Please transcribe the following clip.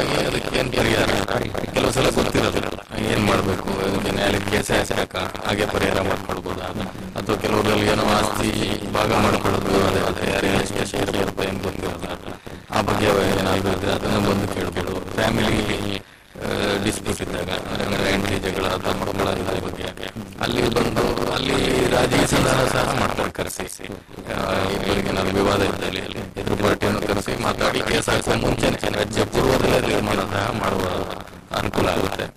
ಆಗಿ ಅದಕ್ಕೆ ಏನ್ ಪರಿಹಾರ ಕೆಲವು ಸಲ ಗೊತ್ತಿರೋದಿಲ್ಲ ಏನ್ ಮಾಡ್ಬೇಕು ಇದಕ್ಕೆ ನ್ಯಾಯಾಲಯಕ್ಕೆ ಕೇಸ್ ಹಾಕ ಹಾಗೆ ಪರಿಹಾರ ಮಾಡ್ಕೊಳ್ಬೋದಾ ಅಥವಾ ಕೆಲವರಲ್ಲಿ ಏನೋ ಆಸ್ತಿ ಭಾಗ ಮಾಡ್ಕೊಳ್ಳೋದು ಅದೇ ಅದೇ ಯಾರೇ ಎಷ್ಟು ಶೇರ್ ಬರುತ್ತೆ ಅಂತ ಗೊತ್ತಿರಲ್ಲ ಆ ಬಗ್ಗೆ ಏನಾದ್ರು ಇದ್ರೆ ಅದನ್ನ ಬಂದು ಕೇಳ್ಬೋದು ಫ್ಯಾಮಿಲಿ ಡಿಸ್ಪ್ಯೂಟ್ ಇದ್ದಾಗ ಅಂದ್ರೆ ಹೆಂಡತಿ ಜಗಳ ಅಥವಾ ಮಕ್ಕಳ ಇದ್ರ ಬಗ್ಗೆ ಅಲ್ಲಿ ಬಂದು ಅಲ್ಲಿ ರಾಜಿ ಸಂಧಾನ ಸಹ ಮಾಡ್ತಾರೆ ಕರೆಸಿ ಇಬ್ಬರಿಗೆ ಏನಾದ್ರು ವಿವಾದ ಇದ್ದಲ್ಲಿ ಎದುರು ಪಾರ್ಟಿಯನ್ನು ಕರೆಸಿ ಮಾತಾಡಿ ಕೇಸ್ ಹಾಕೋ ಮುಂಚೆ ರಾಜ್ಯ ಪೂರ್ವದಲ್ಲೇ ತೀರ್ಮಾನ ಸಹ ಮಾಡುವ ಅನುಕೂಲ ಆಗುತ್ತೆ